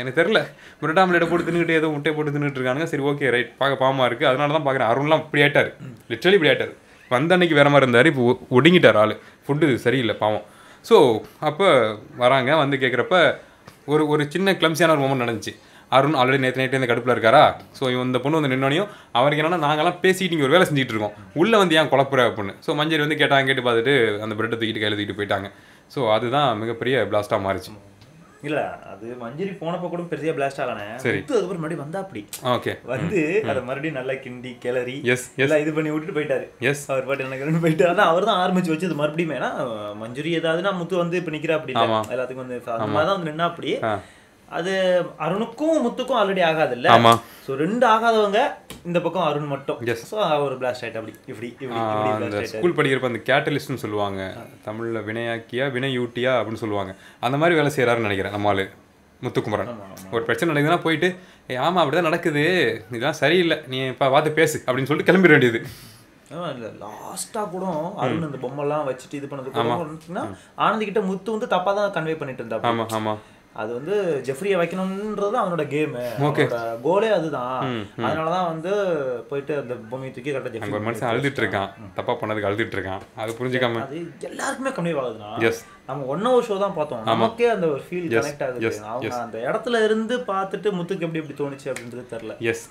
எனக்கு தெரில பிரெட் ஆம்லேட்டை போட்டு தின்னுட்டு ஏதோ முட்டையை போட்டு தின்னுட்டு இருக்கானுங்க சரி ஓகே ரைட் பார்க்க பாவமாக இருக்குது அதனால தான் பார்க்குறேன் அருண்லாம் இப்படி ஆயிட்டாரு லிட்டரலி இப்படி ஆயிட்டாரு வந்த அன்னைக்கு வேற மாதிரி இருந்தார் இப்போ ஒ- ஒடுங்கிட்டார் ஆள் ஃபுட்டு சரியில்லை பாவம் ஸோ அப்போ வராங்க வந்து கேட்குறப்ப ஒரு ஒரு சின்ன கிளம்சியான ஒரு மூமெண்ட் நடந்துச்சு அருண் ஆல்ரெடி நேற்று நைட்டு இந்த கடுப்பில் இருக்காரா ஸோ இந்த பொண்ணு வந்து நின்னோனையும் அவருக்கு என்னன்னா நாங்கெல்லாம் பேசிட்டு இங்கே ஒரு வேலை செஞ்சுட்டு இருக்கோம் உள்ளே வந்து ஏன் குழப்புற அப்படின்னு ஸோ மஞ்சள் வந்து கேட்டாங்க கேட்டு பார்த்துட்டு அந்த பிரெட்டை தூக்கிட்டு கையில் தூக்கிட்டு போயிட்டாங்க ஸோ அதுதான் மிகப்பெரிய பிளாஸ்ட்டாக மாறிச்சு இல்ல அது மஞ்சரி போனப்ப கூட பெரிய பிளாஸ்ட் ஆகல சரி. முத்து அதுக்கப்புறம் மறுபடியும் வந்தா அப்படி ஓகே வந்து அதை மறுபடியும் நல்லா கிண்டி கிளறி Yes, yes. எல்லாம் இது பண்ணி விட்டுட்டு போயிட்டாரு எஸ் அவர் பாட்டு எனக்கு போயிட்டு அதான் அவர் தான் ஆரம்பிச்சு வச்சது மறுபடியும் ஏன்னா மஞ்சுரி ஏதாவதுனா முத்து வந்து இப்ப நிக்கிறா அப்படி இல்ல. ஆமா. எல்லாத்துக்கும் வந்து அந்த மாதிரி தான் வந்து நின்னா அப்படி ஆ. அது அருணுக்கும் முத்துக்கும் ஆல்ரெடி ஆகாது இல்ல ஆமா. சோ ரெண்டு ஆகாதவங்க இந்த பக்கம் அருண் மட்டும் Yes. சோ ஒரு பிளாஸ்ட் ஆயிட்டு அப்படி இப்படி இப்படி இப்படி அந்த blast ஆயிட்டாரு. ஸ்கூல் படிக்கிறப்ப அந்த கேட்டலிஸ்ட்னு சொல்லுவாங்க தமிழில் வினையாக்கியா வினையூட்டியா அப்படின்னு சொல்லுவாங்க அந்த மாதிரி வேலை செய்கிறாருன்னு நினைக்கிறேன் நம்ம ஆளு முத்துக்குமரன் ஒரு பிரச்சனை நடக்குதுன்னா போயிட்டு ஏ ஆமாம் அப்படிதான் நடக்குது இதெல்லாம் சரியில்லை நீ இப்போ பார்த்து பேசு அப்படின்னு சொல்லிட்டு கிளம்பிட வேண்டியது ஆமா, இல்ல லாஸ்டா கூட அருண் அந்த பொம்மைலாம் வச்சுட்டு இது பண்ணது கூட வந்துச்சுன்னா, ஆனந்த் கிட்ட முத்து வந்து தப்பா தான் கன்வே பண்ணிட்டு இருந்தா ஆமாம் ஆமாம் அது வந்து ஜெஃப்ரியை வைக்கணும்ன்றது அவனோட கேம் Okay. அவனோட கோலே அதுதான் அதனாலதான் வந்து போயிட்டு அந்த பொம்மையை தூக்கி கரெக்டா அங்கே ஒரு மனுஷன் அழுதுட்டு இருக்கான் தப்பாக பண்ணதுக்கு அழுதுட்டு இருக்கான் அது புரிஞ்சுக்காம அது எல்லாருக்குமே கன்வே ஆகுதுன்னா Yes. நம்ம ஒன் ஹவர் ஷோ தான் பார்த்தோம் நமக்கே அந்த ஒரு ஃபீல் Yes, கனெக்ட் ஆகுது yes, அவங்க yes. அந்த இடத்துல இருந்து பார்த்துட்டு முத்துக்கு எப்படி எப்படி தோணுச்சு அப்படின்றது தெரியல எஸ்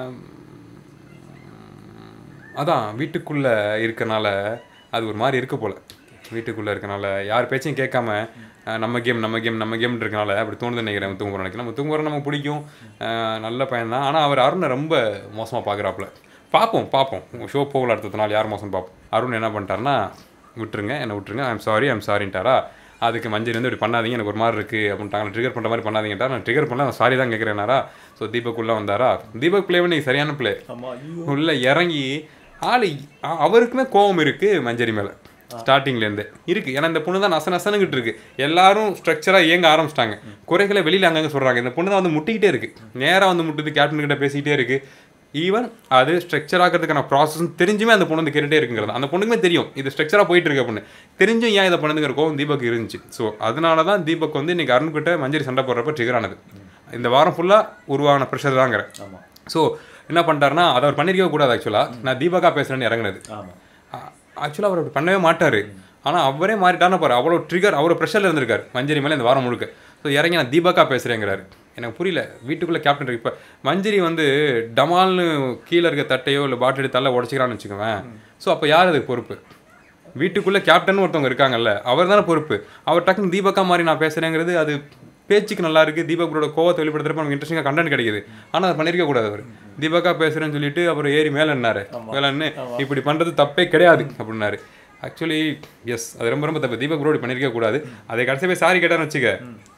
அதான் வீட்டுக்குள்ளே இருக்கனால அது ஒரு மாதிரி இருக்க போல வீட்டுக்குள்ளே இருக்கனால யார் பேச்சையும் கேட்காம அஹ், நம்ம கேம் நம்ம கேம் நம்ம கேம் இருக்கனால அப்படி தோணுது நினைக்கிறேன் முத்துக்குமரன் நினைக்கிறேன் முத்துக்குமரன் நமக்கு பிடிக்கும் அஹ், நல்ல பையன் தான் ஆனால் அவர் அருணை ரொம்ப மோசமாக பார்க்குறாப்புல பார்ப்போம் பார்ப்போம் ஷோ போகல அடுத்த நாள் யார் மோசம் பார்ப்போம் அருண் என்ன பண்ணிட்டாருன்னா விட்டுருங்க என்னை விட்டுருங்க ஐம் சாரி ஐம் சாரின்ட்டாரா அதுக்கு மஞ்சள் வந்து இப்படி பண்ணாதீங்க எனக்கு ஒரு மாதிரி இருக்குது அப்படின்ட்டாங்க ட்ரிகர் பண்ணுற மாதிரி பண்ணாதீங்கட்டா நான் ட்ரிகர் பண்ணல நான் சாரி தான் கேட்குறேனாரா ஸோ தீபக் உள்ள வந்தாரா தீபக் பிளே பண்ணி சரியான பிளே ஆமா ஐயோ உள்ள இறங்கி ஆளு அ- அவருக்குமே கோவம் இருக்கு மஞ்சரி மேல ஸ்டார்டிங்ல இருந்து இருக்கு ஏன்னா இந்த பொண்ணு தான் நச நசனுங்கிட்டு இருக்கு எல்லாரும் ஸ்ட்ரக்சரா இயங்க ஆரம்பிச்சிட்டாங்க குறைகளை வெளியில அங்கங்க சொல்றாங்க இந்த பொண்ணு தான் வந்து முட்டிக்கிட்டே இருக்கு நேரா வந்து முட்டுது கேப்டன் கிட்ட பேசிக்கிட்டே இருக்கு ஈவன் அது ஸ்ட்ரக்சர் ஆகிறதுக்கான ப்ராசஸ் தெரிஞ்சுமே அந்த பொண்ணு வந்து கேட்டுட்டே இருக்குங்கிறது அந்த பொண்ணுக்குமே தெரியும் இது ஸ்ட்ரக்சராக போயிட்டு இருக்கு அப்படின்னு தெரிஞ்சும் ஏன் இதை பண்ணுதுங்கிற கோவம் தீபக் இருந்துச்சு ஸோ அதனால தான் தீபக் வந்து இன்னைக்கு அருண் கிட்ட மஞ்சரி சண்டை போடுறப்ப ட்ரிகர் ஆனது இந்த வாரம் ஃபுல்லாக உருவான ப்ரெஷர் தாங்கிறேன் ஆமா ஸோ என்ன பண்ணிட்டாருன்னா அதை அவர் பண்ணிருக்கவே கூடாது ஆக்சுவலாக நான் தீபகா பேசுகிறேன்னு இறங்குனது ஆமா ஆக்சுவலாக அவர் அப்படி பண்ணவே மாட்டார் ஆனால் அவரே மாறிட்டான்னு பாரு அவ்வளோ ட்ரிகர் அவ்வளோ ப்ரெஷரில் இருந்திருக்காரு மஞ்சரி மேலே இந்த வாரம் முழுக்க ஸோ இறங்கி நான் தீபகா பேசுகிறேங்கிறாரு எனக்கு புரியல வீட்டுக்குள்ளே கேப்டன் இருக்கு இப்போ மஞ்சரி வந்து டமால்னு கீழே இருக்க தட்டையோ இல்லை பாட்டில் தள்ள உடச்சிக்கிறான்னு வச்சுக்கோவேன் ஸோ அப்போ யார் அதுக்கு பொறுப்பு வீட்டுக்குள்ளே கேப்டன் ஒருத்தவங்க இருக்காங்கல்ல அவர் தானே பொறுப்பு அவர் டக்குன்னு தீபக்கா மாதிரி நான் பேசுகிறேங்கிறது அது பேச்சுக்கு நல்லா இருக்கு தீபக்கோட கோவத்தை வெளிப்படுத்துறப்ப நமக்கு இன்ட்ரெஸ்டிங்காக கண்டென்ட் கிடைக்குது ஆனால் அதை பண்ணிருக்க கூடாது அவர் தீபக்கா பேசுறேன்னு சொல்லிட்டு அவர் ஏறி மேலே என்னாரு மேலே நின்னு, இப்படி பண்றது தப்பே கிடையாது அப்படின்னாரு ஆக்சுவலி எஸ் அது ரொம்ப ரொம்ப தப்பு தீபக் ப்ரோ இப்படி பண்ணிருக்க கூடாது அதை கடைசி போய் சாரி கேட்டான்னு வச்சுக்க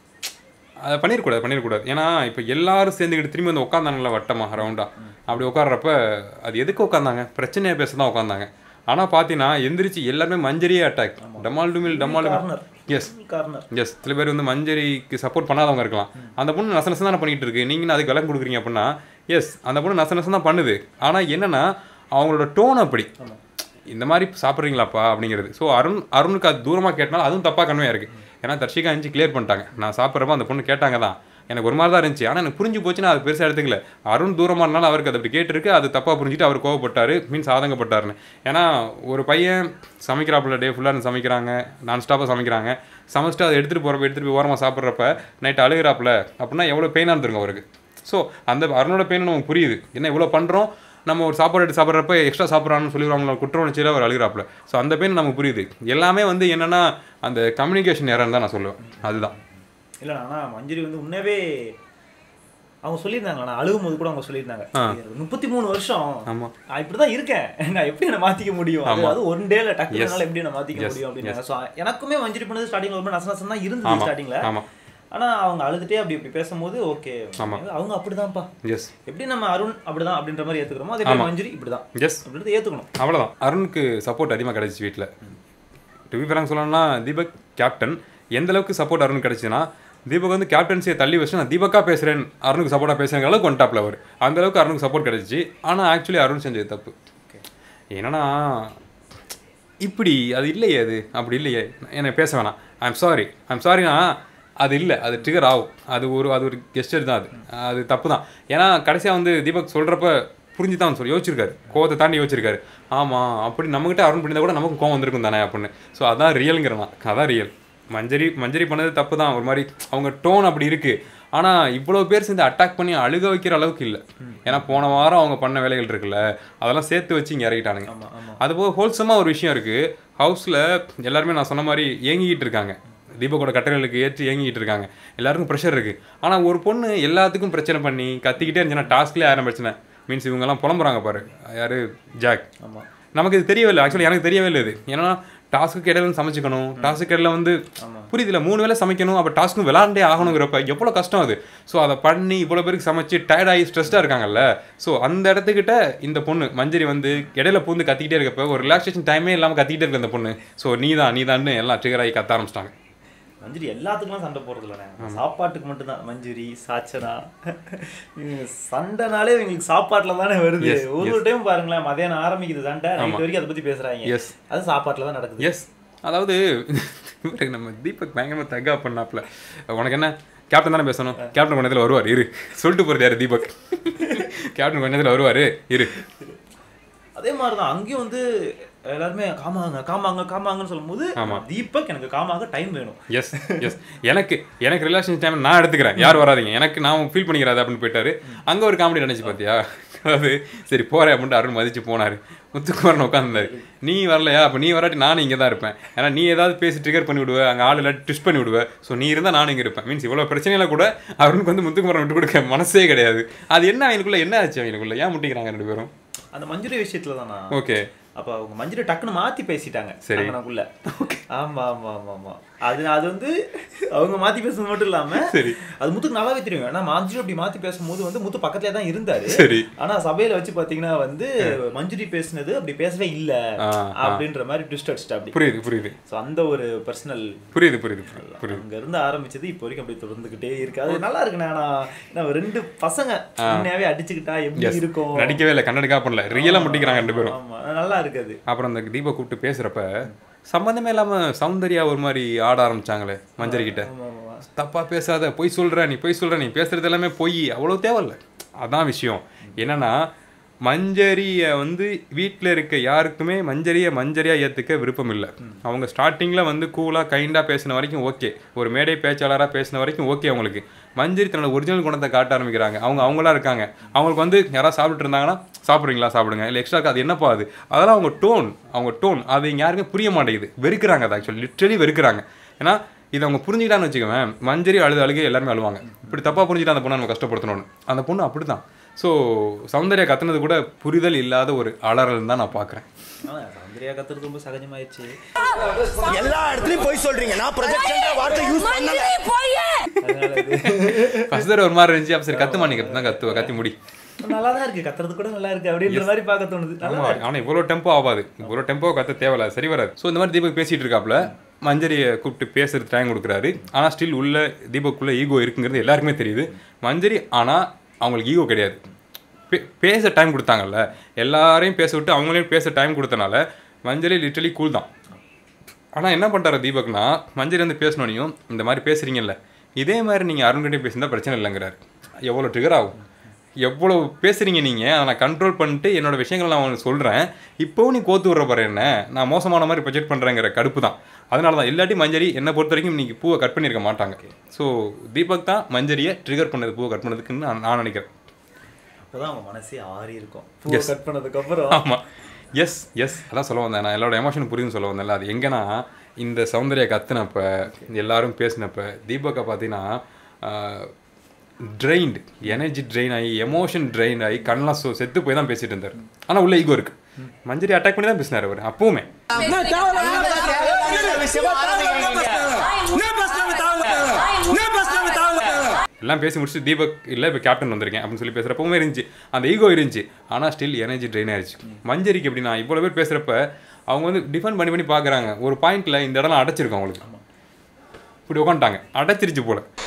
அதை பண்ணிடக்கூடாது பண்ணிடக்கூடாது ஏன்னா இப்போ எல்லாரும் சேர்ந்துக்கிட்டு திரும்பி வந்து உட்காந்தாங்கல்ல வட்டமாக ரவுண்டாக அப்படி உட்கார்றப்ப அது எதுக்கு உட்காந்தாங்க பிரச்சனையை பேச தான் உட்காந்தாங்க ஆனால் பார்த்தீங்கன்னா எந்திரிச்சு எல்லாருமே மஞ்சரியே அட்டாக் டமால் டுமில் டமால் கார்னர் எஸ் கார்னர் எஸ் சில பேர் வந்து மஞ்சரிக்கு சப்போர்ட் பண்ணாதவங்க இருக்கலாம் அந்த பொண்ணு நச நசம் தானே பண்ணிட்டு இருக்கு நீங்க அதுக்கு விலை கொடுக்குறீங்க அப்படின்னா எஸ் அந்த பொண்ணு நச நசம் தான் பண்ணுது ஆனால் என்னன்னா அவங்களோட டோன் அப்படி இந்த மாதிரி சாப்பிட்றீங்களாப்பா அப்படிங்கிறது ஸோ அருண் அருணுக்கு அது தூரமாக கேட்டனால அதுவும் தப்பாக கன்வே இருக்கு ஏன்னா தர்ஷிகா அஞ்சு கிளியர் பண்ணிட்டாங்க நான் சாப்பிட்றப்ப அந்த பொண்ணு கேட்டாங்க தான் எனக்கு ஒரு மாதிரி தான் இருந்துச்சு ஆனால் எனக்கு புரிஞ்சு போச்சுன்னா அது பெருசாக எடுத்துக்கல அருண் தூரமாக இருந்தாலும் அவருக்கு அது அப்படி கேட்டிருக்கு அது தப்பாக புரிஞ்சுட்டு அவர் கோவப்பட்டாரு மீன்ஸ் ஆதங்கப்பட்டாருன்னு ஏன்னா ஒரு பையன் சமைக்கிறாப்புல டே ஃபுல்லாக சமைக்கிறாங்க நான் ஸ்டாப்பாக சமைக்கிறாங்க சமைச்சிட்டு அதை எடுத்துகிட்டு போகிறப்ப எடுத்துகிட்டு போய் ஓரமாக சாப்பிட்றப்ப நைட் அழுகிறாப்புல அப்படின்னா எவ்வளோ பெயினாக இருந்திருக்கும் அவருக்கு ஸோ அந்த அருணோட பெயின் நமக்கு புரியுது என்ன இவ்வளோ பண்ணுறோம் நம்ம ஒரு சாப்பாடு எடுத்து சாப்பிட்றப்ப எக்ஸ்ட்ரா சாப்பிட்றான்னு சொல்லிடுவாங்களோ குற்ற உணர்ச்சியில் அவர் அழுகிறாப்புல ஸோ அந்த பெயின் நமக்கு புரியுது எல்லாமே வந்து என்னன்னா அந்த கம்யூனிகேஷன் ஏறன்னு தான் நான் சொல்லுவேன் அதுதான் இல்ல ஆனா மஞ்சரி வந்து உண்மையாவே அவங்க சொல்லியிருந்தாங்க நான் அழுகும் போது கூட அவங்க சொல்லியிருந்தாங்க முப்பத்தி மூணு வருஷம் ஆமா. நான் இப்படிதான் இருக்கேன் நான் எப்படி என்ன மாத்திக்க முடியும் அது ஆமா. அது ஒன் டேல டக்குனால Yes. எப்படி என்ன மாத்திக்க Yes. முடியும் அப்படின்னு So, எனக்குமே மஞ்சரி பண்ணது ஸ்டார்டிங்ல ரொம்ப நச நசம் தான் இருந்தது ஆமா ஸ்டார்டிங்ல ஆமா ஆனா அவங்க அழுதுட்டே அப்படி இப்படி பேசும்போது ஓகே ஆமா. அவங்க அப்படிதான்ப்பா எஸ் எப்படி நம்ம அருண் அப்படிதான் அப்படின்ற மாதிரி ஏத்துக்கிறோமோ அதே மாதிரி மஞ்சரி இப்படிதான் எஸ் அப்படின்றத ஏத்துக்கணும் அவ்வளோதான் அருணுக்கு சப்போர்ட் அதிகமாக கிடைச்சி வீட்டில் டு பி ஃப்ராங்க் சொல்லணும்னா தீபக் கேப்டன் எந்த அளவுக்கு சப்போர்ட் அருண் கிடைச்சுன்னா தீபக் வந்து கேப்டன்சியை தள்ளி வச்சு நான் தீபக்கா பேசுகிறேன் அருணுக்கு சப்போர்ட்டாக பேசுகிற அளவுக்கு வந்துட்டாப்ல அவர் அந்த அளவுக்கு அருணுக்கு சப்போர்ட் கிடைச்சிச்சு ஆனால் ஆக்சுவலி அருண் செஞ்சது தப்பு என்னன்னா இப்படி அது இல்லையே அது அப்படி இல்லையே என்னை பேச வேணாம் ஐம் சாரி ஐம் சாரினா அது இல்லை அது ட்ரிகர் ஆகும் அது ஒரு அது ஒரு கெஸ்டர் தான் அது அது தப்பு தான் ஏன்னா கடைசியாக வந்து தீபக் சொல்கிறப்ப புரிஞ்சு தான் சொல்லி யோசிச்சிருக்காரு கோவத்தை தாண்டி யோசிச்சிருக்காரு ஆமாம் அப்படி நம்மகிட்ட அருண் பண்ணியிருந்தா கூட நமக்கு கோவம் வந்திருக்கும் தானே அப்படின்னு ஸோ அதான் ரியலுங்கிறனா அதான் ரியல் மஞ்சரி மஞ்சரி பண்ணது தப்பு தான் ஒரு மாதிரி அவங்க டோன் அப்படி இருக்குது ஆனால் இவ்வளோ பேர் சேர்ந்து அட்டாக் பண்ணி அழுக வைக்கிற அளவுக்கு இல்லை ஏன்னா போன வாரம் அவங்க பண்ண வேலைகள் இருக்குல்ல அதெல்லாம் சேர்த்து வச்சு இங்கே இறக்கிட்டானுங்க அதுபோக ஹோல்சமாக ஒரு விஷயம் இருக்குது ஹவுஸில் எல்லாருமே நான் சொன்ன மாதிரி ஏங்கிக்கிட்டு இருக்காங்க தீபக்கோட கட்டளைகளுக்கு ஏற்றி ஏங்கிட்டு இருக்காங்க எல்லாருக்கும் ப்ரெஷர் இருக்குது ஆனால் ஒரு பொண்ணு எல்லாத்துக்கும் பிரச்சனை பண்ணி கத்திக்கிட்டே இருந்துச்சுன்னா டாஸ்க்லேயே ஆயிரம் பிரச்சனை மீன்ஸ் இவங்கெல்லாம் புலம்புறாங்க பாரு யாரு ஜாக் நமக்கு இது தெரியவே இல்லை ஆக்சுவலி எனக்கு தெரியவே இல்லை இது ஏன்னா டாஸ்க்கு இடையில வந்து சமைச்சிக்கணும் டாஸ்க்கு இடையில வந்து புரியுதுல மூணு வேளை சமைக்கணும் அப்போ டாஸ்க்கும் விளாண்டே ஆகணுங்கிறப்ப எவ்வளோ கஷ்டம் அது ஸோ அதை பண்ணி இவ்வளோ பேருக்கு சமைச்சு டயர்ட் ஆகி ஸ்ட்ரெஸ்டாக இருக்காங்கல்ல ஸோ அந்த இடத்துக்கிட்ட இந்த பொண்ணு மஞ்சரி வந்து இடையில பூந்து கத்திக்கிட்டே இருக்கப்ப ஒரு ரிலாக்ஸேஷன் டைமே இல்லாமல் கத்திக்கிட்டே இருக்க இந்த பொண்ணு ஸோ நீ தான் நீ தான் எல்லாம் ட்ரிகர் ஆகி கத்த ஆரம்பிச்சிட்டாங்க மஞ்சுரி எல்லாத்துக்குலாம் சண்டை போறது இல்லைண்ணே சாப்பாட்டுக்கு மட்டும்தான் மஞ்சுரி சாச்சனா இவங்க சண்டைனாலே இவங்களுக்கு சாப்பாட்டுல தானே வருது Yes, ஒரு yes. டைம் பாருங்களேன் மதியானம் ஆரம்பிக்குது சண்டை நைட் ஆமா. வரைக்கும் அதை பத்தி பேசுறாங்க Yes. அது சாப்பாட்டுல தான் நடக்குது எஸ் அதாவது இவருக்கு நம்ம தீபக் பயங்கரமாக தகா பண்ணாப்ல உனக்கு என்ன கேப்டன் தானே பேசணும் கேப்டன் கொஞ்ச நேரத்தில் வருவார் இரு சொல்லிட்டு போகிறது யார் தீபக் கேப்டன் கொஞ்ச நேரத்தில் வருவார் இரு அதே மாதிரிதான் அங்கேயும் வந்து எல்லாருமே காமாங்க காமாங்க காமாங்கன்னு சொல்லும்போது ஆமா. தீபக் எனக்கு காமாக டைம் வேணும் எஸ் எஸ் எனக்கு எனக்கு ரிலேஷன் டைம் நான் எடுத்துக்கிறேன் யார் வராதீங்க எனக்கு நான் ஃபீல் பண்ணிக்கிறாது அப்படின்னு போயிட்டாரு அங்கே ஒரு காமெடி நினைச்சு பார்த்தியா அதாவது சரி போறேன் அப்படின்ட்டு அருண் மதிச்சு போனார் முத்துக்குமாரன் உட்காந்துருந்தாரு நீ வரலையா அப்போ நீ வராட்டி நானும் இங்கே தான் இருப்பேன் ஏன்னா நீ ஏதாவது பேசி ட்ரிகர் பண்ணி விடுவ அங்கே ஆள் இல்லாட்டி ட்விஸ்ட் பண்ணி விடுவ ஸோ நீ இருந்தால் நானும் இங்கே இருப்பேன் மீன்ஸ் இவ்வளோ பிரச்சனையில கூட அருணுக்கு வந்து முத்துக்குமாரன் விட்டு கொடுக்க மனசே கிடையாது அது என்ன அவங்களுக்குள்ள என்ன ஆச்சு அவங்களுக்குள்ள ஏன் முட்டிக்கிறாங்க ரெண்டு பேரும் அந்த மஞ்சுரி விஷயத்துல தானா ஓகே அப்ப அவங்க மஞ்சுரி டக்குன்னு மாத்தி பேசிட்டாங்க சரி. அங்கனக்குள்ள ஆமா ஆமா ஆமா ஆமா அது அது வந்து அவங்க மாத்தி பேசுறது மட்டும் இல்லாம சரி. அது முத்துக்கு நல்லாவே தெரியும் ஏன்னா மஞ்சுரி அப்படி மாத்தி பேசும்போது வந்து முத்து பக்கத்துலயே தான் இருந்தாரு சரி. ஆனா சபையில வச்சு பாத்தீங்கன்னா வந்து மஞ்சுரி பேசுனது அப்படி பேசவே இல்ல ஆ, ஆ. அப்படின்ற மாதிரி ட்விஸ்ட் அடிச்சிட்டா அப்படி புரியுது புரியுது சோ அந்த ஒரு பர்சனல் புரியுது புரியுது புரியுது புரியுது அங்க இருந்து ஆரம்பிச்சது இப்போ வரைக்கும் அப்படியே தொடர்ந்துகிட்டே இருக்கு அது நல்லா இருக்குண்ணே ஆனா நான் ரெண்டு பசங்க உண்மையாவே அடிச்சுக்கிட்டா எப்படி எஸ் இருக்கும் நடிக்கவே இல்லை கண்ணடிக்கா பண்ணல ரியலாக முட்டிக்கிறாங்க ரெண்டு பேரும் ஆமா நல்லா இருக்குது அப்புறம் அந்த தீபா கூப்பிட்டு பேசுறப்ப சம்மந்தமே இல்லாம சௌந்தர்யா ஒரு மாதிரி ஆட ஆரம்பிச்சாங்களே மஞ்சரி கிட்ட தப்பா பேசாத பொய் சொல்ற நீ பொய் சொல்ற நீ பேசுறது எல்லாமே பொய் அவ்வளோ தேவையில்ல அதான் விஷயம் என்னன்னா மஞ்சரியை வந்து வீட்டில் இருக்க யாருக்குமே மஞ்சரியை மஞ்சரியாக ஏற்றுக்க விருப்பம் இல்லை அவங்க ஸ்டார்டிங்கில் வந்து கூலாக கைண்டாக பேசின வரைக்கும் ஓகே ஒரு மேடை பேச்சாளராக பேசின வரைக்கும் ஓகே அவங்களுக்கு மஞ்சரி தன்னோட ஒரிஜினல் குணத்தை காட்ட ஆரம்பிக்கிறாங்க அவங்க அவங்களா இருக்காங்க அவங்களுக்கு வந்து யாராவது சாப்பிட்டு இருந்தாங்கன்னா சாப்பிட்றீங்களா சாப்பிடுங்க இல்லை எக்ஸ்ட்ரா அது என்னப்பா அது அதெல்லாம் அவங்க டோன் அவங்க டோன் அது இங்கே யாருமே புரிய மாட்டேங்குது வெறுக்கிறாங்க அது ஆக்சுவலி லிட்ரலி வெறுக்கிறாங்க ஏன்னா இதை அவங்க புரிஞ்சுக்கிட்டான்னு வச்சுக்கோவேன் மஞ்சரி அழுது அழுகே எல்லாருமே அழுவாங்க இப்படி தப்பாக புரிஞ்சுட்டா அந்த பொண்ணை நம்ம கஷ்டப்படுத்தணும்னு அந்த பொண்ணு அப்படி தான் ஸோ சௌந்தர்யா கத்துனது கூட புரிதல் இல்லாத ஒரு அலறல் தான் நான் பார்க்குறேன் ஆனா, சௌந்தர்யா கத்துறது ரொம்ப சகஜமாயிடுச்சு எல்லா இடத்துலயும் போய் சொல்றீங்க நான் ப்ரொஜெக்ஷன் வார்த்தை யூஸ் பண்ணல அதனால இது ஃபர்ஸ்ட் தடவை ஒரு மாதிரி இருந்துச்சு அப்போ சரி கத்து மாட்டேங்க தான் கத்துவ கத்தி முடி நல்லா தான் இருக்கு கத்துறது கூட நல்லா இருக்கு அப்படின்ற மாதிரி பார்க்க தோணுது நல்லா ஆமா ஆனால் இவ்வளோ டெம்போ ஆகாது இவ்வளோ டெம்போ கத்த தேவையில்ல சரி வராது ஸோ இந்த மாதிரி தீபக் பேசிட்டு இருக்காப்புல மஞ்சரியை கூப்பிட்டு பேசுறது டைம் கொடுக்குறாரு ஆனால் ஸ்டில் உள்ள தீபக்குள்ள ஈகோ இருக்குங்கிறது எல்லாருக்குமே தெரியுது மஞ்சரி ஆனால் அவங்களுக்கு ஈகோ கிடையாது பே- பேச டைம் கொடுத்தாங்கல்ல எல்லாரையும் பேச விட்டு அவங்களையும் பேச டைம் கொடுத்தனால மஞ்சரி லிட்டலி கூல் தான் ஆனால் என்ன பண்ணுறாரு தீபக்னா மஞ்சரி வந்து பேசினோனையும் இந்த மாதிரி பேசுறீங்கல்ல இதே மாதிரி நீங்கள் அருண்கிட்டே பேசியிருந்தா பிரச்சனை இல்லைங்கிறாரு எவ்வளோ ட்ரிகர் ஆகும் எவ்வளோ பேசுறீங்க நீங்கள் அதை நான் கண்ட்ரோல் பண்ணிட்டு என்னோட விஷயங்கள் நான் உனக்கு சொல்கிறேன் இப்போவும் நீ கோத்து விட்ற பாரு என்ன நான் மோசமான மாதிரி ப்ரொஜெக்ட் பண்ணுறேங்கிற கடுப்பு தான் அதனால தான் இல்லாட்டி மஞ்சரி என்னை பொறுத்த வரைக்கும் இன்னைக்கு பூவை கட் பண்ணியிருக்க மாட்டாங்க ஸோ தீபக் தான் மஞ்சரியை ட்ரிகர் பண்ணது பூவை கட் பண்ணதுக்குன்னு நான் நான் நினைக்கிறேன் அப்பதான் அவங்க மனசே ஆறி இருக்கும் பூவை கட் பண்ணதுக்கு அப்புறம் ஆமாம் எஸ் எஸ் அதான் சொல்ல வந்தேன் நான் எல்லாரோட எமோஷன் புரியுதுன்னு சொல்ல வந்தேன்ல அது எங்கன்னா இந்த சௌந்தர்யா கத்துனப்ப எல்லாரும் பேசினப்ப தீபக்கை பார்த்தீங்கன்னா ட்ரெயின்டு எனர்ஜி ட்ரெயின் ஆகி எமோஷன் ட்ரெயின் ஆகி கண்ணெலாம் சொ செத்து போய் தான் பேசிட்டு இருந்தார் ஆனால் உள்ள ஈகோ இருக்கு மஞ்சரி அட்டாக் பண்ணி தான் பேசினார் அவர் அப்பவுமே எல்லாம் பேசி முடிச்சு தீபக் இல்லை இப்போ கேப்டன் வந்திருக்கேன் அப்படின்னு சொல்லி பேசுகிறப்பவுமே இருந்துச்சு அந்த ஈகோ இருந்துச்சு ஆனால் ஸ்டில் எனர்ஜி ட்ரெயின் ஆயிடுச்சு மஞ்சரிக்கு எப்படின்னா இவ்வளோ பேர் பேசுகிறப்ப அவங்க வந்து டிஃபெண்ட் பண்ணி பண்ணி பார்க்குறாங்க ஒரு பாயிண்ட்ல இந்த இடம்லாம் அடைச்சிருக்கும் அவங்களுக்கு இப்படி உட்காந்துட்டாங்க அடைச்சிருச்சு போல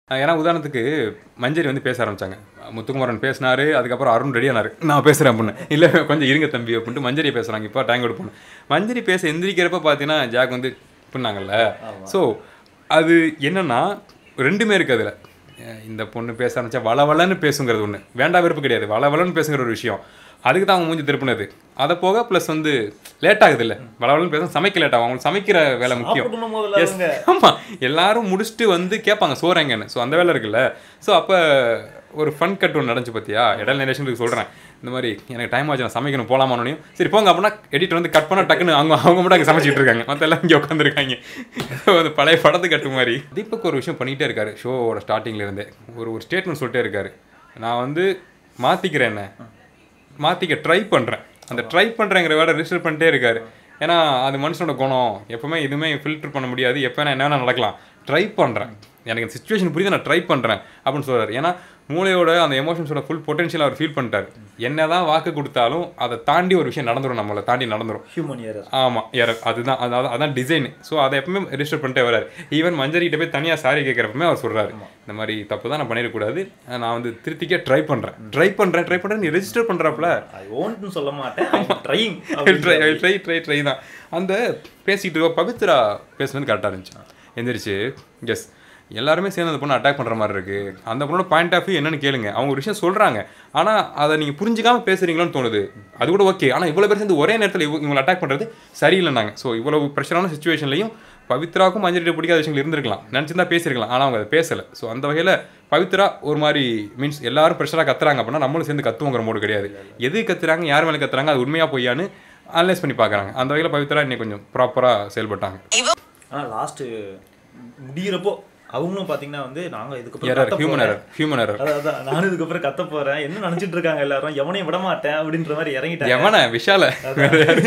அஹ் ஏன்னா உதாரணத்துக்கு மஞ்சரி வந்து பேச ஆரம்பிச்சாங்க முத்துக்குமாரன் பேசினாரு அதுக்கப்புறம் அருண் ரெடியானாரு நான் பேசுகிறேன் அப்படின்னு இல்லை கொஞ்சம் இருங்க தம்பி அப்படின்ட்டு மஞ்சரி பேசுகிறாங்க இப்போ டேங்க் எடுப்போம் மஞ்சரி பேச எந்திரிக்கிறப்ப பார்த்தீங்கன்னா ஜாக் வந்து பண்ணாங்கல்ல ஸோ அது என்னன்னா ரெண்டுமே இருக்குது அதில் இந்த பொண்ணு பேச ஆரம்பிச்சா வளவளன்னு பேசுங்கிறது ஒன்று வேண்டா வெறுப்பு கிடையாது வளவளன்னு பேசுங்கிற ஒரு விஷயம் அதுக்கு தான் அவங்க மூஞ்சி திருப்பினது அதை போக ப்ளஸ் வந்து லேட் ஆகுது இல்லை வளவளன்னு பேச சமைக்க லேட் ஆகும் அவங்களுக்கு சமைக்கிற வேலை முக்கியம் சாப்பிடணும் முதல்ல Yes. அவங்க. ஆமா எல்லாரும் முடிச்சுட்டு வந்து கேட்பாங்க சோறு எங்கன்னு ஸோ அந்த வேலை இருக்குல்ல ஸோ அப்போ ஒரு ஃபன் கட் ஒன்று நடந்துச்சு பார்த்தியா இடையில நேரேஷனுக்கு சொல்கிறேன் இந்த மாதிரி எனக்கு டைம் ஆச்சு நான் சமைக்கணும் போலாமானோனையும் சரி போங்க அப்படின்னா எடிட்டர் வந்து கட் பண்ண டக்குன்னு அவங்க அவங்க மட்டும் அங்கே சமைச்சிட்டு இருக்காங்க மற்ற எல்லாம் இங்கே உட்காந்துருக்காங்க அந்த பழைய படத்து கட்டு மாதிரி தீபக் ஒரு விஷயம் பண்ணிகிட்டே இருக்காரு ஷோவோட ஸ்டார்டிங்ல இருந்தே ஒரு ஒரு ஸ்டேட்மெண்ட் சொல்லிட்டே இருக்காரு நான் வந்து மாற்றிக்கிறேன் என்ன மாற்றிக்க ட்ரை பண்ணுறேன் அந்த ட்ரை பண்ணுறேங்கிற வேலை ரிஜிஸ்டர் பண்ணிட்டே இருக்காரு ஏன்னா அது மனுஷனோட குணம் எப்பவுமே எதுவுமே ஃபில்டர் பண்ண முடியாது எப்போ என்ன வேணா நடக்கலாம் ட்ரை பண்ணுறேன் எனக்கு சுச்சுவேஷன் புரியுது நான் ட்ரை பண்ணுறேன் அப்படின்னு சொல்றாரு ஏன்னா மூளையோட அந்த எமோஷன்ஸோட ஃபுல் பொட்டன்ஷியல் அவர் ஃபீல் பண்ணிட்டார் என்னதான் வாக்கு கொடுத்தாலும் அதை தாண்டி ஒரு விஷயம் நடந்துரும் நம்மளை தாண்டி நடந்துரும் ஹியூமன் ஏரர் ஆமாம் எரர் அதுதான் அது அது- அதான் டிசைன் ஸோ அதை எப்பவுமே ரெஜிஸ்டர் பண்ணிட்டே வராரு ஈவன் மஞ்சரிகிட்ட போய் தனியாக சாரி கேட்குறப்பமே அவர் சொல்றாரு இந்த மாதிரி தப்பு தான் நான் பண்ணிடக்கூடாது நான் வந்து திருத்திக்க ட்ரை பண்ணுறேன் ட்ரை பண்ணுறேன் ட்ரை பண்ணுறேன் நீ ரெஜிஸ்டர் பண்ணுறாப்புல ஐ ஓன்ட்னு சொல்ல மாட்டேன் trying try try try try தான் அந்த பேசிக்கிட்டு இருக்க பவித்ரா பேசுனது கரெக்டாக இருந்துச்சு எந்திரிச்சு எஸ் எல்லாருமே சேர்ந்து அந்த பொண்ணை அட்டாக் பண்ணுற மாதிரி இருக்கு அந்த பொண்ணோட பாயிண்ட் ஆஃப் வியூ என்னன்னு கேளுங்க அவங்க ஒரு விஷயம் சொல்கிறாங்க ஆனால் அதை நீங்கள் புரிஞ்சுக்காம பேசுறீங்களோன்னு தோணுது அது கூட ஓகே ஆனால் இவ்வளோ பேர் சேர்ந்து ஒரே நேரத்தில் இவ இவங்களை அட்டாக் பண்ணுறது சரியில்லைனாங்க ஸோ இவ்வளவு ப்ரெஷரான சுச்சுவேஷன்லையும் பவித்ராவுக்கும் மஞ்சள் பிடிக்காத விஷயங்கள் இருந்திருக்கலாம் நினச்சிருந்தா பேசியிருக்கலாம் ஆனால் அவங்க அதை பேசலை ஸோ அந்த வகையில் பவித்ரா ஒரு மாதிரி மீன்ஸ் எல்லாரும் ப்ரெஷராக கத்துறாங்க அப்படின்னா நம்மளும் சேர்ந்து கத்துவோங்கிற மூடு கிடையாது எது கத்துறாங்க யார் மேலே கத்துறாங்க அது உண்மையாக பொய்யான்னு அனலைஸ் பண்ணி பார்க்குறாங்க அந்த வகையில் பவித்ரா இன்னைக்கு கொஞ்சம் ப்ராப்பராக செயல்பட்டாங்க ஆனால் லாஸ்ட்டு முடியிறப்போ அவங்களும் பார்த்தீங்கன்னா வந்து நாங்கள் இதுக்கப்புறம் எரர் கத்த ஹியூமன் போறேன். எரர் ஹியூமன் எரர் அதான் அதான் நானும் இதுக்கப்புறம் கத்த போறேன் என்ன நினைச்சிட்டு இருக்காங்க எல்லாரும் எவனையும் விட மாட்டேன் அப்படின்ற மாதிரி இறங்கிட்டாங்க எவன விஷால வேற யாரு?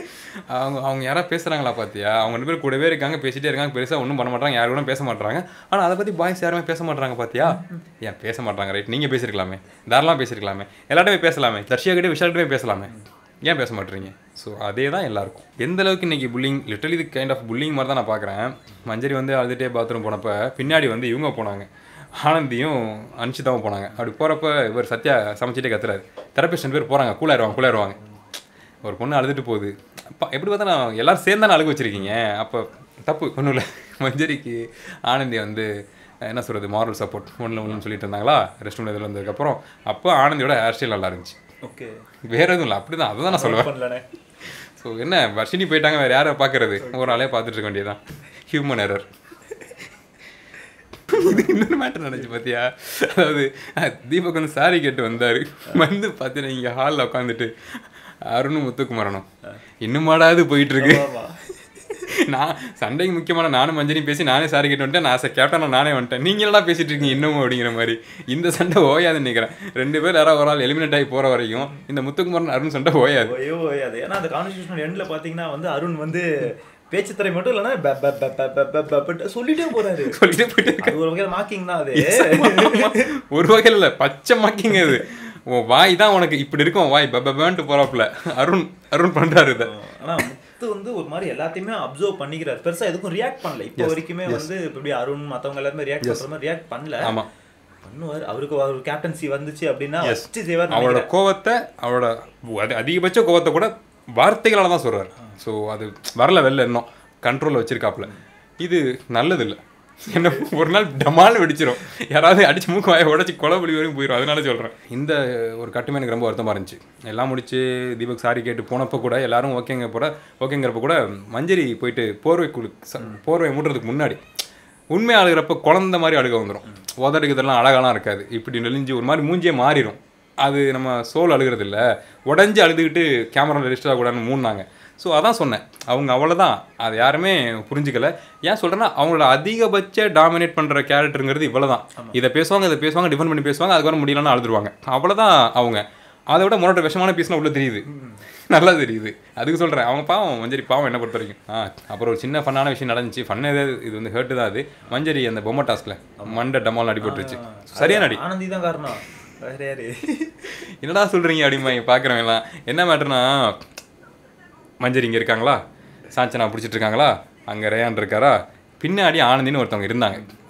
அவங்க அவங்க யாராவது பேசுறாங்களா பாத்தியா அவங்க ரெண்டு பேரும் கூடவே இருக்காங்க பேசிட்டே இருக்காங்க பெருசா ஒன்றும் பண்ண மாட்டாங்க யாரு கூட பேச மாட்டாங்க ஆனா அதை பத்தி பாய்ஸ் யாருமே பேச மாட்டாங்க பாத்தியா ஏன் பேச மாட்டாங்க ரைட் நீங்க பேசிருக்கலாமே தாராளமா பேசிருக்கலாமே எல்லார்ட்டையும் பேசலாமே தர்ஷியா கிட்ட விஷால்கிட்டயும் பேசலாமே ஏன் பேச மாட்டீங்க ஸோ அதே தான் எல்லாருக்கும் எந்த அளவுக்கு இன்னைக்கு புல்லிங் லிட்டரலி இது கைண்ட் ஆஃப் புல்லிங் மாதிரி தான் நான் பார்க்குறேன் மஞ்சரி வந்து அழுதுட்டே பாத்ரூம் போனப்ப பின்னாடி வந்து இவங்க போனாங்க ஆனந்தியும் அனுஷிதாவும் போனாங்க அப்படி போகிறப்ப இவர் சத்யா சமைச்சிட்டே கத்துறாரு தெரபிஸ்ட் ரெண்டு பேர் போகிறாங்க கூலாயிருவாங்க கூலாயிருவாங்க ஒரு பொண்ணு அழுதுட்டு போகுது அப்பா எப்படி பார்த்தா நான் எல்லாரும் சேர்ந்து தானே அழுக வச்சிருக்கீங்க அப்போ தப்பு ஒன்றும் இல்லை மஞ்சரிக்கு ஆனந்தி வந்து என்ன சொல்கிறது மாரல் சப்போர்ட் ஒன்றில் ஒன்றுன்னு சொல்லிட்டு இருந்தாங்களா ரெஸ்ட் ரூம் இதில் வந்ததுக்கப்புறம் அப்போ ஆனந்தியோட ஹேர் ஸ்டைல் நல்லா இருந்துச்சு ஓகே வேற எதுவும் இல்லை அப்படி தான் அதை தான் நான் சொல்லுவேன் பண்ணலனே ஸோ என்ன வர்ஷினி போயிட்டாங்க வேறு யாரை பார்க்கறது ஒரு ஆளே பார்த்துட்டு இருக்க வேண்டியதான் ஹியூமன் எரர் இது இன்னொரு மேட்டர் நடந்துச்சு பார்த்தியா அதாவது அஹ், தீபக் வந்து சாரி கேட்டு வந்தார் வந்து பார்த்தீங்கன்னா இங்கே ஹாலில் உட்காந்துட்டு அருணும் முத்துக்குமரனும் இன்னுமாடாது போயிட்டு இருக்கு ஆமா. நான் சண்டைக்கு முக்கியமான நானும் மஞ்சனையும் பேசி நானே சாரி கேட்டு வந்துட்டேன் நான் சார் கேப்டனா நானே வந்துட்டேன் நீங்க என்னடா பேசிட்டு இருக்கீங்க இன்னமும் அப்படிங்கிற மாதிரி இந்த சண்டை ஓயாதுன்னு நினைக்கிறேன் ரெண்டு பேர் யாராவது ஒரு ஆள் எலிமினேட் ஆகி போற வரைக்கும் இந்த முத்துக்குமரன் அருண் சண்டை ஓயாது ஓயோ ஓயாது ஏன்னா அந்த கான்வர்சேஷன் எண்ட்ல பாத்தீங்கன்னா வந்து அருண் வந்து பேச்சுத்திரை மட்டும் இல்லைன்னா ப- ப- ப- ப- ப- ப- ப- ப- சொல்லிட்டே போறாரு சொல்லிட்டே போயிட்டு இருக்கு அது ஒரு வகையில மார்க்கிங் தான் அது ஒரு வகையில் இல்லை பச்சை மாக்கிங்க அது உன் வாய் தான் உனக்கு இப்படி இருக்கும் உன் வாய் பப்பேன்ட்டு போறாப்புல அருண் அருண் பண்றாரு இதை ஆனா முத்து வந்து ஒரு மாதிரி எல்லாத்தையுமே அப்சர்வ் பண்ணிக்கிறாரு பெருசா எதுக்கும் ரியாக்ட் பண்ணல இப்போ வரைக்குமே வந்து இப்படி அருண் மத்தவங்க எல்லாருமே ரியாக்ட் பண்ற மாதிரி ரியாக்ட் பண்ணல ஆமா பண்ணுவார் அவருக்கு ஒரு கேப்டன்சி வந்துச்சு அப்படின்னா Yes. வச்சு செய்வார் அவரோட கோவத்தை அவரோட அது அதிகபட்ச கோவத்தை கூட வார்த்தைகளால தான் சொல்றாரு ஸோ அது வரல வெளில இன்னும் கண்ட்ரோலில் வச்சிருக்காப்புல இது நல்லது இல்லை என்ன ஒரு நாள் டமால்னு வெடிச்சிரும் யாராவது அடிச்சு மூக்கு வாயை உடச்சி கொலபலி வரையும் போயிடும் அதனால சொல்கிறேன் இந்த ஒரு கட்டுமே எனக்கு ரொம்ப வருத்தமாக இருந்துச்சு எல்லாம் முடிச்சு தீபக் சாரி கேட்டு போனப்போ கூட எல்லாரும் ஓகேங்க போட ஓகேங்கிறப்ப கூட மஞ்சரி போயிட்டு போர்வை குழு ச- போர்வை மூடுறதுக்கு முன்னாடி உண்மை அழுகிறப்ப குழந்த மாதிரி அழுக வந்துடும் உதடுக்கு இதெல்லாம் அழகாலாம் இருக்காது இப்படி நெளிஞ்சு ஒரு மாதிரி மூஞ்சியே மாறிடும் அது நம்ம சோல் அழுகிறது இல்லை உடஞ்சி அழுதுகிட்டு கேமரா ரெஜிஸ்டர் ஆகக்கூடாதுன்னு மூணாங்க ஸோ அதான் சொன்னேன் அவங்க அவ்வளோதான் அது யாருமே புரிஞ்சுக்கல ஏன் சொல்கிறேன்னா அவங்களோட அதிகபட்ச டாமினேட் பண்ணுற கேரக்டருங்கிறது இவ்வளோ தான் இதை பேசுவாங்க இதை பேசுவாங்க டிஃபெண்ட் பண்ணி பேசுவாங்க அதுக்கப்புறம் முடியலன்னு அழுதுருவாங்க அவ்வளோதான் அவங்க அதை விட முன்னோட விஷமான பீஸ்னா உள்ள தெரியுது நல்லா தெரியுது அதுக்கு சொல்கிறேன் அவங்க பாவம் மஞ்சரி பாவம் என்ன பொறுத்த வரைக்கும் ஆ அப்புறம் ஒரு சின்ன ஃபன்னான விஷயம் நடந்துச்சு ஃபன் எதாவது இது வந்து ஹேர்ட்டு தான் அது மஞ்சரி அந்த பொம்மை டாஸ்கில் மண்டை டமால் அடி போட்டுருச்சு சரியான அடி ஆனந்தி தான் காரணம் வேற யாரு என்னடா சொல்கிறீங்க அப்படிமா பார்க்குறவங்க எல்லாம் என்ன மேட்டர்னா மஞ்சரி இங்கே இருக்காங்களா சாஞ்சனா பிடிச்சிட்டு இருக்காங்களா அங்கே ரேயான் இருக்காரா பின்னாடி ஆனந்தின்னு ஒருத்தவங்க இருந்தாங்க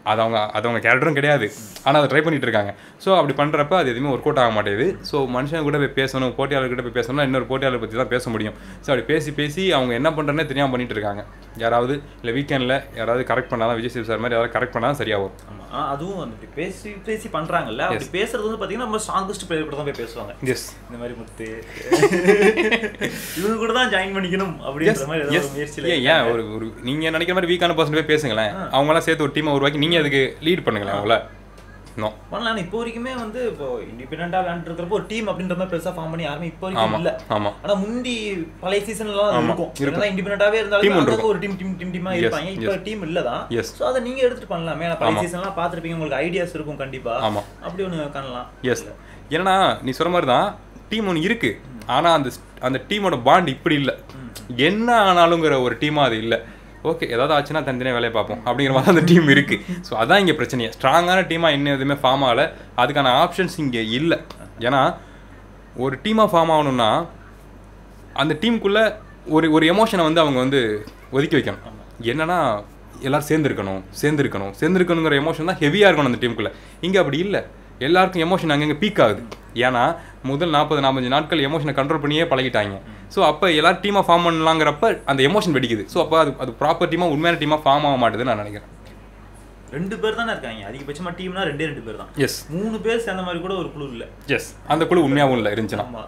அது அவங்க அது அவங்க கேரக்டரும் கிடையாது ஆனால் அதை ட்ரை பண்ணிட்டு இருக்காங்க ஸோ அப்படி பண்ணுறப்ப அது எதுவுமே ஒர்க் அவுட் ஆக மாட்டேங்குது ஸோ மனுஷன் கூட போய் பேசணும் போட்டியாளர்கிட்ட போய் பேசணும்னா இன்னொரு போட்டியாளர் பற்றி தான் பேச முடியும் ஸோ அப்படி பேசி பேசி அவங்க என்ன பண்ணுறேன்னே தெரியாமல் பண்ணிட்டு இருக்காங்க யாராவது இல்லை வீக்கெண்டில் யாராவது கரெக்ட் பண்ணாதான் விஜய் சேவ் சார் மாதிரி யாராவது கரெக்ட் பண்ணால் சரியாக வரும் ஆமா ஆ, அதுவும் வந்து இப்படி பேசி பேசி பண்றாங்கல்ல அப்படி பேசுறது வந்து பாத்தீங்கன்னா நம்ம ஸ்ட்ராங்கஸ்ட் பிளேயர் கூட தான் போய் பேசுவாங்க எஸ் இந்த மாதிரி முத்து இவங்க கூட தான் ஜாயின் பண்ணிக்கணும் அப்படின்ற மாதிரி ஏதாவது ஒரு முயற்சியில ஏன் ஏன் ஒரு ஒரு நீங்கள் நினைக்கிற மாதிரி வீக்கான பர்சன் போய் பேசுங்களேன் அவங்களாம் சேர்த்து ஒரு டீமை உருவாக்கி நீங்கள் அதுக்கு லீட் பண்ணுங்களேன் அவங்கள நோ பண்ணலாம் ஆனா இப்போ வரைக்குமே வந்து இப்போ இண்டிபெண்டா விளையாண்டுருக்கிறப்போ ஒரு டீம் அப்படின்ற மாதிரி பெருசா ஃபார்ம் பண்ணி யாருமே இப்போ வரைக்கும் ஆமா, இல்ல ஆமா. ஆனா முந்தி பழைய சீசன்லாம் ஆமா, இருக்கும் இருக்கும். என்னதான் இண்டிபெண்டாவே Team இருந்தாலும் ஒன்று அங்கங்க இருக்கும். ஒரு டீம் டீம் டீம் டீமா Yes, இருப்பாங்க இப்போ yes. டீம் இல்ல தான் Yes. சோ அதை நீங்க எடுத்துட்டு பண்ணலாமே ஏன்னா பழைய ஆமா. சீசன்லாம் பார்த்திருப்பீங்க உங்களுக்கு ஐடியாஸ் இருக்கும் கண்டிப்பா ஆமா. அப்படி ஒண்ணு பண்ணலாம் எஸ் ஏன்னா நீ சொன்ன மாதிரி தான் டீம் ஒன்று இருக்கு ஆனால் அந்த அந்த டீமோட பாண்ட் இப்படி இல்லை என்ன ஆனாலுங்கிற ஒரு டீமாக அது இல்லை ஓகே ஏதாவது ஆச்சுன்னா தனித்தனியாக வேலையை பார்ப்போம் அப்படிங்கிற மாதிரி அந்த டீம் இருக்கு ஸோ அதான் இங்கே பிரச்சனையே ஸ்ட்ராங்கான டீமாக இன்னும் எதுவுமே ஃபார்ம் ஆகலை அதுக்கான ஆப்ஷன்ஸ் இங்கே இல்லை ஏன்னா ஒரு டீமாக ஃபார்ம் ஆகணும்னா அந்த டீமுக்குள்ளே ஒரு ஒரு எமோஷனை வந்து அவங்க வந்து ஒதுக்கி வைக்கணும் என்னன்னா எல்லாரும் சேர்ந்துருக்கணும் சேர்ந்துருக்கணும் சேர்ந்துருக்கணுங்கிற எமோஷன் தான் ஹெவியாக இருக்கணும் அந்த டீமுக்குள்ளே இங்கே அப்படி இல்லை எல்லாருக்கும் எமோஷன் அங்கங்கே பீக் ஆகுது ஏன்னா முதல் நாற்பது நாற்பத்தஞ்சு நாட்கள் எமோஷனை கண்ட்ரோல் பண்ணியே பழகிட்டாங்க ஸோ அப்போ எல்லாரும் டீமாக ஃபார்ம் பண்ணலாங்கிறப்ப அந்த எமோஷன் வெடிக்குது ஸோ அப்போ அது அது ப்ராப்பர் டீமாக உண்மையான டீமாக ஃபார்ம் ஆக மாட்டேதுன்னு நான் நினைக்கிறேன் ரெண்டு பேர் தானே இருக்காங்க அதிகபட்சமா டீம்னா ரெண்டே ரெண்டு பேர் தான் எஸ் மூணு பேர் சேர்ந்த மாதிரி கூட ஒரு குழு இல்ல எஸ் அந்த குழு உண்மையாகவும் இல்லை இருந்துச்சுன்னா ஆமா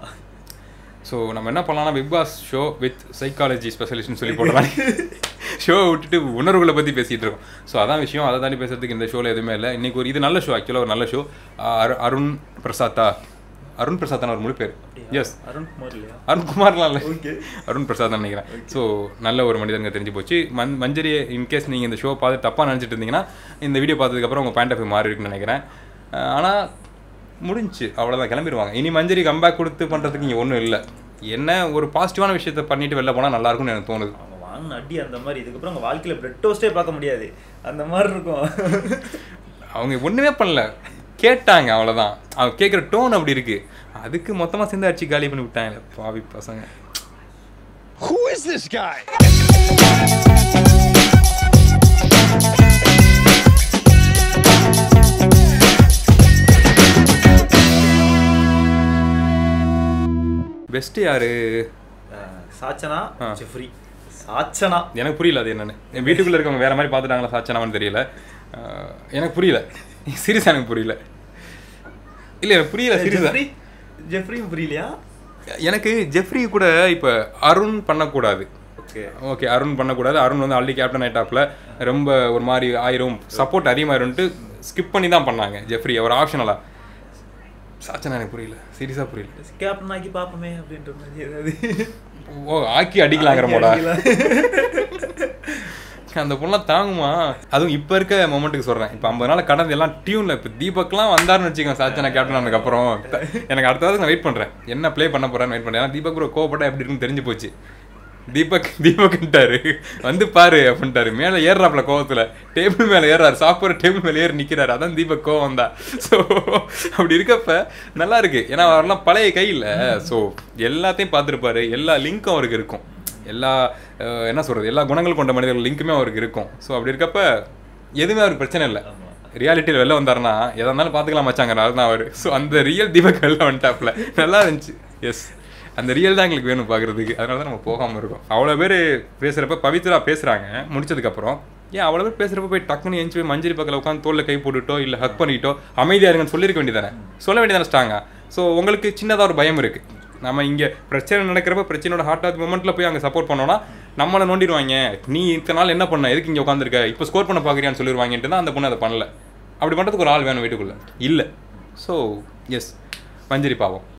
ஸோ நம்ம என்ன பண்ணலாம்னா Bigg Boss show with psychology ஸ்பெஷலிஸ்ட்னு சொல்லி போடலாம் ஷோ விட்டுட்டு உணர்வுகளை பற்றி பேசிகிட்டு இருக்கோம் ஸோ அதான் விஷயம் அதை தாண்டி பேசுறதுக்கு இந்த ஷோவில் எதுவுமே இல்லை இன்னைக்கு ஒரு இது நல்ல ஷோ ஆக்சுவலாக ஒரு நல்ல ஷோ அருண் பிரசாத்தா அருண் பிரசாத்தான் ஒரு முழு பேர் எஸ் அருண்குமார் இல்லையா அருண்குமார்லாம் இல்லை அருண் பிரசாத் தான் நினைக்கிறேன் ஸோ நல்ல ஒரு மனிதனுங்க தெரிஞ்சு போச்சு மஞ் மஞ்சரி இன்கேஸ் நீங்கள் இந்த ஷோ பார்த்து தப்பாக நினச்சிட்டு இருந்தீங்கன்னா இந்த வீடியோ பார்த்ததுக்கப்புறம் உங்கள் பாயிண்ட் ஆஃப் வியூ மாறி இருக்குன்னு நினைக்கிறேன் ஆனால் முடிஞ்சு அவ்வளோதான் கிளம்பிடுவாங்க இனி மஞ்சரி கம்பேக் கொடுத்து பண்ணுறதுக்கு இங்கே ஒன்றும் இல்லை என்ன ஒரு பாசிட்டிவான விஷயத்த பண்ணிட்டு வெளில போனால் நல்லா இருக்கும்னு எனக்கு தோணுது அவங்க வாங்கின அடி அந்த மாதிரி இதுக்கப்புறம் அவங்க வாழ்க்கையில பிரெட் டோஸ்டே பார்க்க முடியாது அந்த மாதிரி இருக்கும் அவங்க ஒன்றுமே பண்ணல கேட்டாங்க அவ்வளோதான் அவங்க கேட்குற டோன் அப்படி இருக்கு அதுக்கு மொத்தமாக சேர்ந்து அடிச்சு காலி பண்ணி விட்டாங்க பாவி பசங்க Who is this guy? Best யாரு அஹ் சாச்சனா ஆ. ஜெஃப்ரி சாச்சனா எனக்கு புரியல அது என்னன்னு என் வீட்டுக்குள்ள இருக்கவங்க வேற மாதிரி பார்த்துட்டாங்களா சாச்சனாவான்னு தெரியல அஹ் எனக்கு புரியல சீரியஸா எனக்கு புரியல இல்ல எனக்கு புரியல சீரியஸா ஜெஃப்ரி ஜெஃப்ரியும் புரியலையா எனக்கு ஜெஃப்ரி கூட இப்ப அருண் பண்ணக்கூடாது ஓகே ஓகே அருண் பண்ணக்கூடாது அருண் வந்து ஆல்ரெடி கேப்டன் ஆயிட்டாப்ல ரொம்ப ஒரு மாதிரி ஆயிரும் சப்போர்ட் அதிகமாயிரும்ட்டு ஸ்கிப் பண்ணி தான் பண்ணாங்க ஜெஃப்ரி ஒரு ஆப்ஷனலா சாச்சனா எனக்கு புரியல சீரியஸா புரியல கேப்டன் ஆக்கி பார்ப்போமே அப்படின்ற மாதிரி ஏதாவது ஓ ஆக்கி அடிக்கலாங்கிற மோடா அந்த பொண்ணெலாம் தாங்குமா அதுவும் இப்போ இருக்க மொமெண்ட்டுக்கு சொல்கிறேன் இப்போ ஐம்பது நாள் கடந்து எல்லாம் டியூனில் இப்போ தீபக்லாம் வந்தாருன்னு வச்சுக்கோங்க சாச்சனா கேப்டன் ஆனதுக்கப்புறம் த- எனக்கு அடுத்தது நான் வெயிட் பண்ணுறேன் என்ன ப்ளே பண்ண போகிறேன்னு வெயிட் பண்ணுறேன் ஏன்னா தீபக் ப்ரோ கோவப்பட்டா எப்படி இருக்குன்னு தெரிஞ்சு போச்சு தீபக் தீபக்ன்ட்டாரு வந்து பாரு அப்படின்ட்டாரு மேலே ஏறுறாப்புல கோவத்தில் டேபிள் மேலே ஏறாரு சாப்பிட்ற டேபிள் மேலே ஏறி நிற்கிறாரு அதான் தீபக் கோவம் தான் ஸோ அப்படி இருக்கப்ப நல்லா இருக்கு ஏன்னா அவரெல்லாம் பழைய கையில் ஸோ எல்லாத்தையும் பார்த்துருப்பாரு எல்லா லிங்க்கும் அவருக்கு இருக்கும் எல்லா அஹ், என்ன சொல்கிறது எல்லா குணங்கள் கொண்ட மனிதர்கள் லிங்க்குமே அவருக்கு இருக்கும் ஸோ அப்படி இருக்கப்ப எதுவுமே அவருக்கு பிரச்சனை இல்லை ரியாலிட்டியில் வெளில வந்தாருன்னா எதா இருந்தாலும் பார்த்துக்கலாம் மச்சாங்க அதுதான் அவர் ஸோ அந்த ரியல் தீபக் வெளில வந்துட்டாப்ல நல்லா இருந்துச்சு எஸ் அந்த ரியல் தான் எங்களுக்கு வேணும் பார்க்குறதுக்கு அதனால தான் நம்ம போகாமல் இருக்கோம் அவ்வளோ பேர் பேசுகிறப்ப பவித்ரா பேசுகிறாங்க முடிச்சதுக்கப்புறம் ஏன் அவ்வளோ பேர் பேசுகிறப்ப போய் டக்குன்னு எஞ்சி போய் மஞ்சரி பக்கத்தில் உட்காந்து தோளில் கை போட்டுட்டோ இல்லை ஹக் பண்ணிட்டோ அமைதியாக இருங்கன்னு சொல்லியிருக்க வேண்டியதானே சொல்ல வேண்டியதானே ஸ்டாங்க ஸோ உங்களுக்கு சின்னதாக ஒரு பயம் இருக்குது நம்ம இங்கே பிரச்சனை நடக்கிறப்ப பிரச்சனையோட ஹார்ட் ஆஃப் மூமெண்ட்டில் போய் அங்கே சப்போர்ட் பண்ணோம்னா நம்மளை நோண்டிடுவாங்க நீ இத்தனை நாள் என்ன பண்ண எதுக்கு இங்கே உட்காந்துருக்க இப்போ ஸ்கோர் பண்ண பார்க்குறியான்னு சொல்லிடுவாங்கன்ட்டு தான் அந்த பொண்ணு அதை பண்ணல அப்படி பண்ணுறதுக்கு ஒரு ஆள் வேணும் வீட்டுக்குள்ளே இல்லை ஸோ எஸ் மஞ்சரி பாவம்